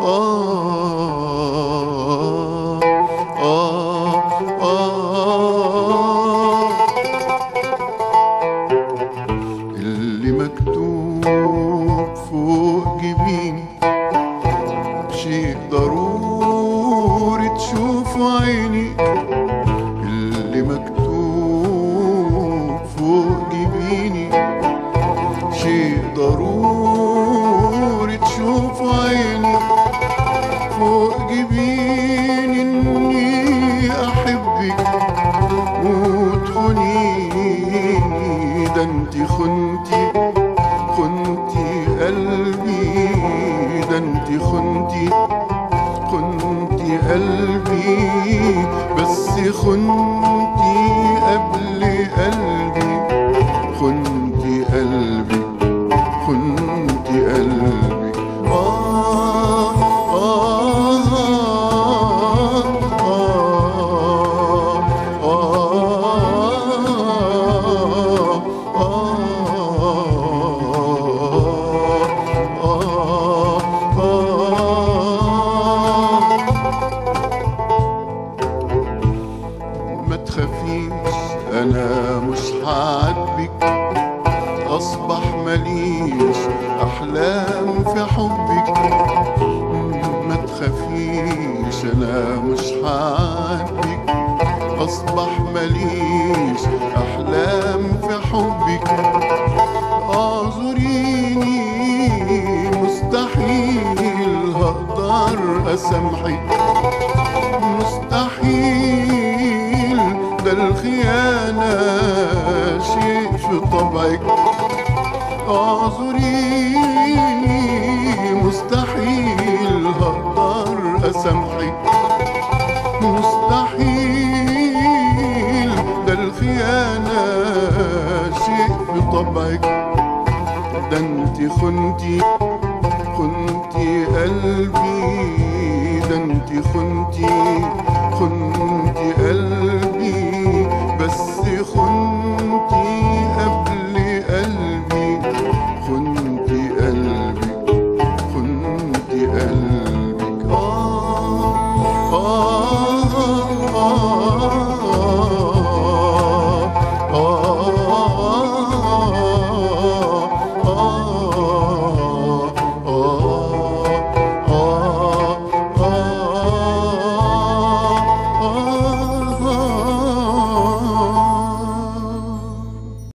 آه آه اللي مكتوب فوق جبيني شيء ضروري تشوفه عيني اللي مكتوب فوق جبيني شيء ضروري تشوفه عيني فوق جبيني اني احبك وتخونيني ده انتي خنتي خنتي قلبي ده انتي خنتي خنتي قلبي بس خنتي قبل قلبي خنتي قلبي خنتي قلبي آه آه آه ما تخافيش انا مش هعاتبك اصبح ماليش احلام في حبك ما تخافيش انا مش هعاتبك اصبح ماليش احلام في حبك اعذريني مستحيل هقدر اسامحك مستحيل ده الخيانة شيء في طبعك اعذريني مستحيل هقدر اسامحك مستحيل ده الخيانة شيء في طبعك ده انت خنتي خنتي قلبي ده انت خنتي خنتي قلبي بس خنتي